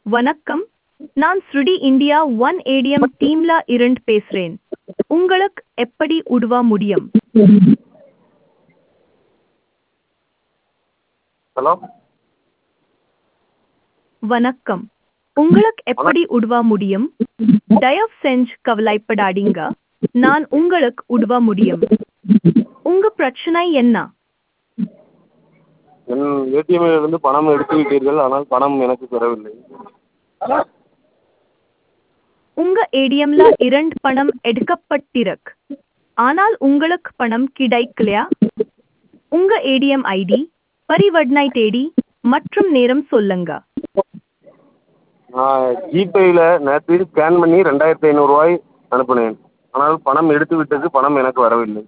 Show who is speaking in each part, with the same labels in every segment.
Speaker 1: வணக்கம் நான் ஸ்ருடி இந்தியா ஒன் ஏடிஎம் டீம்ல இருந்து பேசுறேன் உங்களுக்கு எப்படி உதவ முடியும்
Speaker 2: ஹலோ
Speaker 1: வணக்கம் உங்களுக்கு எப்படி உதவ முடியும் தயவு செஞ்சு கவலைப்படாதீங்க நான் உங்களுக்கு உதவ முடியும் உங்க பிரச்சனை என்ன
Speaker 2: என் ஏடிஎம்மில் இருந்து பணம் எடுத்து விட்டீர்கள் ஆனால் பணம் எனக்கு பெறவில்லை
Speaker 1: உங்க ஏடிஎம்ல இரண்டு பணம் எடுக்கப்பட்டிருக்கு ஆனால் உங்களுக்கு பணம் கிடைக்கலையா உங்க ஏடிஎம் ஐடி பரிவர்த்தனை தேதி மற்றும் நேரம் சொல்லுங்க
Speaker 2: நான் ஜிபேயில் நேற்று ஸ்கேன் பண்ணி ரெண்டாயிரத்தி ஐநூறுரூவாய் அனுப்பினேன் ஆனால் பணம் எடுத்து விட்டது பணம் எனக்கு வரவில்லை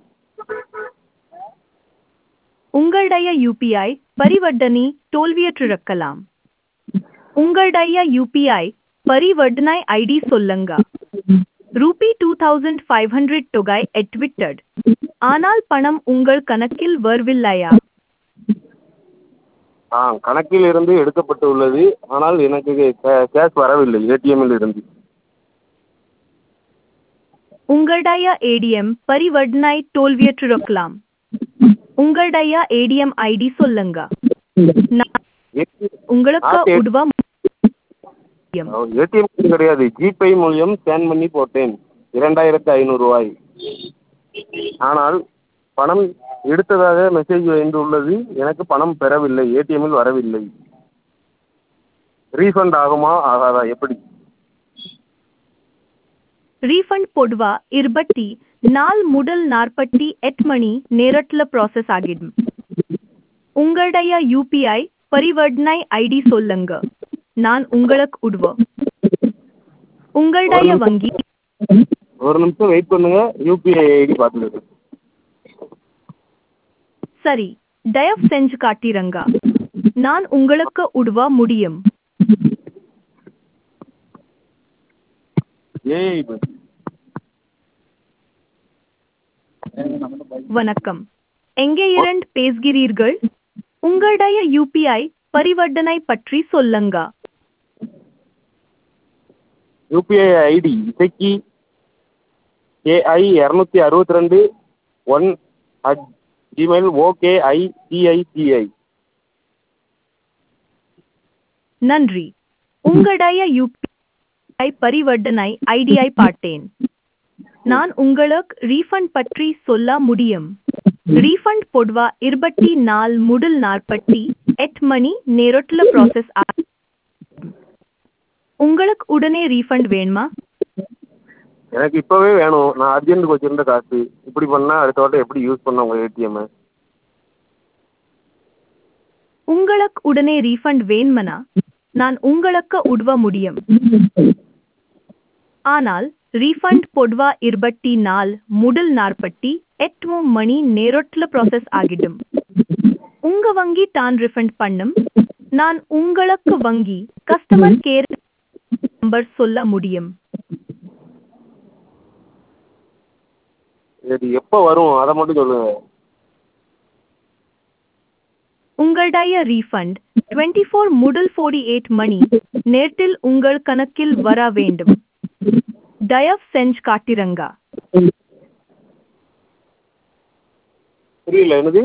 Speaker 1: உங்களுடைய யூபிஐ பரிவர்த்தனை தோல்வியுற்றிருக்கலாம் உங்களுடைய யூபிஐ பரிவர்த்தனை ஐடி சொல்லுங்க rupee two thousand five hundred தொகை எட்விட்டட் ஆனால் பணம் உங்கள் கணக்கில் வரவில்லையா
Speaker 2: ஆ கணக்கில் இருந்து எடுக்கப்பட்டு உள்ளது ஆனால் எனக்கு கே- கேஷ் வரவில்லை ஏடிஎம்மில் இருந்து
Speaker 1: உங்களுடைய ஏடிஎம் பரிவர்த்தனை தோல்வியுற்றிருக்கலாம் உங்களுடைய ஏடிஎம் ஐடி சொல்லுங்க நான் உங்களுக்கு
Speaker 2: ஆ, சரி.
Speaker 1: உதவ முடியும்
Speaker 2: ஏடிஎம் கிடையாது ஜிபே மூலியம் ஸ்கேன் பண்ணி போட்டேன் இரண்டாயிரத்து ஐநூறுரூவாய் ஆனால் பணம் எடுத்ததாக மெசேஜ் வந்துள்ளது எனக்கு பணம் பெறவில்லை ஏடிஎம்மில் வரவில்லை ரீஃபண்ட் ஆகுமா ஆகாதா எப்படி
Speaker 1: ரீஃபண்ட் பொதுவா இருபத்தி நாள் முதல் நாற்பத்தி எட்டு மணி நேரத்துல ப்ராசஸ் ஆகிடும் உங்களுடைய யூபிஐ பரிவர்த்தனை ஐடி சொல்லுங்க நான் உங்களுக்கு உதவ உங்களுடைய வங்கி
Speaker 2: ஒரு நிமிஷம் வெயிட் பண்ணுங்க யூபிஐ ஐடி பார்த்துட்டு
Speaker 1: சரி தயவு செஞ்சு காட்டிரங்க நான் உங்களுக்கு உதவ முடியும்
Speaker 2: ஏய்
Speaker 1: வணக்கம் எங்கே இரண்டு பேசுகிறீர்கள் உங்களுடைய யூபிஐ பரிவர்த்தனை பற்றி சொல்லுங்க
Speaker 2: யூபிஐ ஐடி இசைக்கு ஏஐ இரநூத்தி அறுபத்தி ரெண்டு ஒன் அட் ஜிமெயில் ஓகேஐ சிஐசிஐ
Speaker 1: நன்றி உங்களுடைய யூபிஐ பரிவர்த்தனை ஐடியை பார்த்தேன் நான் உங்களுக்கு ரீஃபண்ட் பற்றி சொல்ல முடியும் ரீஃபண்ட் பொதுவா இருபத்தி நாலு முதல் நாற்பத்தி எட்டு மணி நேரத்துல ப்ராசஸ் ஆகும் உங்களுக்கு உடனே ரீஃபண்ட் வேணுமா
Speaker 2: எனக்கு இப்போவே வேணும் நான் அர்ஜென்ட்டுக்கு வச்சுருந்த காசு இப்படி பண்ணால் அடுத்த வாட்டம் எப்படி யூஸ் பண்ண உங்கள் ஏடிஎம்மை
Speaker 1: உங்களுக்கு உடனே ரீஃபண்ட் வேணுமனா நான் உங்களுக்கு உதவ முடியும் ஆனால் ரீஃபண்ட் பொதுவா இருபத்தி நாலு முதல் நாற்பத்தி எட்டு மணி நேரத்துல ப்ராசஸ் ஆகிடும் உங்க வங்கி தான் ரீஃபண்ட் பண்ணும் நான் உங்களுக்கு வங்கி கஸ்டமர் கேர் நம்பர் சொல்ல முடியும்
Speaker 2: இது எப்போ வரும் அதை மட்டும் சொல்லுங்கள்
Speaker 1: உங்களுடைய ரீஃபண்ட் டுவெண்ட்டி ஃபோர் முதல் ஃபோர்டி எயிட் மணி நேரத்தில் உங்கள் கணக்கில் வர வேண்டும் தயவு செஞ்சு காட்டிரங்க
Speaker 2: புரியல என்னது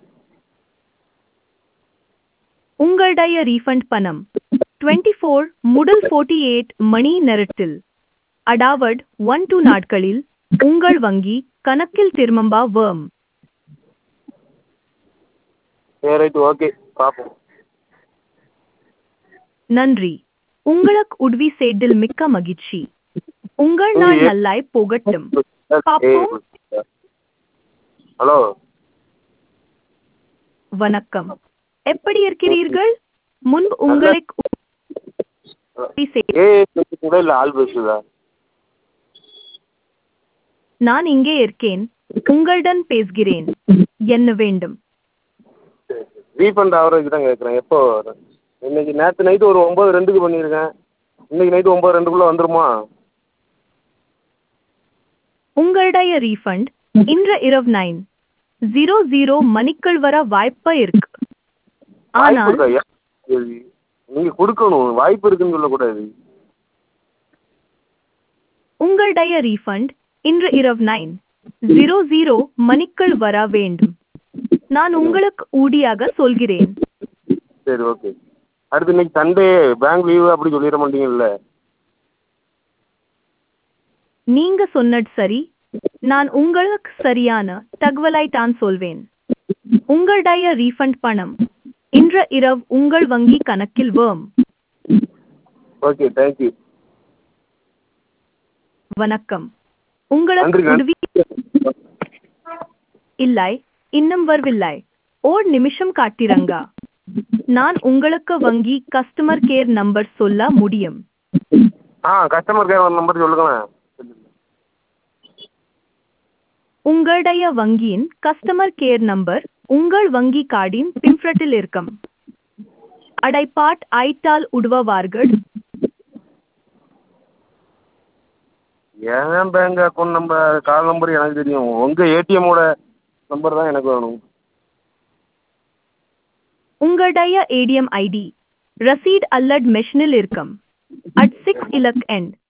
Speaker 1: உங்களுடைய ரீஃபண்ட் பணம் டுவெண்ட்டி ஃபோர் முதல் ஃபோர்ட்டி எயிட் மணி நேரத்தில் அடாவட் ஒன் டூ நாட்களில் உங்கள் வங்கி கணக்கில் திரும்பா வரும்
Speaker 2: சரி ரைட் ஓகே பார்ப்போம்
Speaker 1: நன்றி உங்களுக்கு உதவி செய்தில் மிக்க மகிழ்ச்சி உங்கள் நாள் நல்லாய் போகட்டும் பாப்போம்.
Speaker 2: ஹலோ
Speaker 1: வணக்கம் எப்படி இருக்கிறீர்கள் முன்பு உங்களுக்கு உதவி செய்-
Speaker 2: ஏ கூட இல்லை ஆள் பேசுதா
Speaker 1: நான் இங்கே இருக்கேன் உங்களுடன் பேசுகிறேன் என்ன வேண்டும்
Speaker 2: ரீஃபண்ட் ஆகிறதுக்கு தான் கேட்குறேன் எப்போ வரும்? இன்னைக்கு நேற்று நைட்டு ஒரு ஒம்பது ரெண்டுக்கு பண்ணியிருக்கேன் இன்னைக்கு நைட்டு ஒம்பது ரெண்டுக்குள்ளே வந்துருமா
Speaker 1: உங்களுடைய ரீஃபண்ட் இன்று இரவு நைன் ஜீரோ ஜீரோ மணிக்கள் வர வாய்ப்பு இருக்கு ஆனால்
Speaker 2: வாய்ப்பு இருக்கா? ஏன்? நீங்கள் கொடுக்கணும் வாய்ப்பு இருக்குன்னு சொல்லக்கூடாது
Speaker 1: உங்களுடைய ரீஃபண்ட் இன்று இரவு நைன் ஜீரோ ஜீரோ மணிக்குள் வர வேண்டும் நான் உங்களுக்கு ஊடியாக சொல்கிறேன்
Speaker 2: சரி ஓகே அடுத்து இன்னைக்கு சண்டே பேங்க் லீவு அப்படி சொல்லிட மாட்டீங்கல்ல
Speaker 1: நீங்க சொன்னது சரி நான் உங்களுக்கு சரியான தகவலை தான் சொல்வேன் உங்களுடைய ரீஃபண்ட் பணம் இன்று இரவு உங்கள் வங்கி கணக்கில் வரும்
Speaker 2: ஓகே தேங்க்யூ
Speaker 1: வணக்கம் உங்களுக்கு
Speaker 2: நன்றி,
Speaker 1: உதவி இல்லை இன்னும் வரவில்லை ஓர் நிமிஷம் காட்டிரங்க நான் உங்களுக்கு வங்கி கஸ்டமர் கேர் நம்பர் சொல்ல முடியும்
Speaker 2: ஆ கஸ்டமர் கேர் நம்பர் சொல்லுங்களேன்
Speaker 1: உங்களுடைய வங்கியின் கஸ்டமர் கேர் நம்பர் உங்கள் வங்கி கார்டின் பின்ஃப்ரட்டில் இருக்கும் அடைப்பாட் ஐட்டால் உடுவார்கள்
Speaker 2: என் bank account number call number எனக்கு தெரியும் உங்கள் ஏடிஎம்மோட நம்பர் தான் எனக்கு வேணும்
Speaker 1: உங்களுடைய ஏடிஎம் ஐடி ரசீட் அல்லது மெஷினில் இருக்கும் அட் சிக்ஸ் இலக் எண்